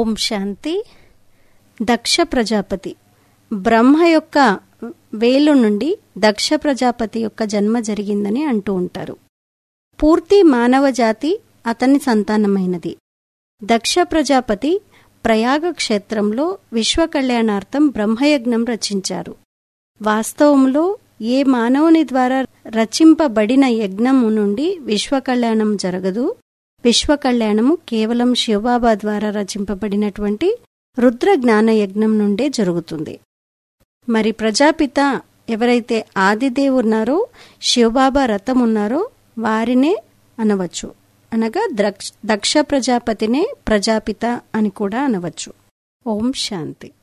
ఓం శాంతి దక్ష ప్రజాపతి బ్రహ్మ యొక్క వేలు నుండి దక్ష ప్రజాపతి యొక్క జన్మ జరిగిందని అంటూ ఉంటారు పూర్తి మానవ జాతి అతని సంతానమైనది దక్ష ప్రజాపతి ప్రయాగ క్షేత్రంలో విశ్వ కళ్యాణార్థం బ్రహ్మయజ్ఞం రచించారు వాస్తవంలో ఏ మానవుని ద్వారా రచింపబడిన యజ్ఞము నుండి విశ్వ కళ్యాణం జరగదు విశ్వ కళ్యాణము కేవలం శివబాబా ద్వారా రచింపబడినటువంటి రుద్ర జ్ఞాన యజ్ఞం నుండే జరుగుతుంది మరి ప్రజాపిత ఎవరైతే ఆదిదేవ్ ఉన్నారో శివబాబా రథం ఉన్నారో వారినే అనవచ్చు అనగా దక్ష ప్రజాపతినే ప్రజాపిత అని కూడా అనవచ్చు ఓం శాంతి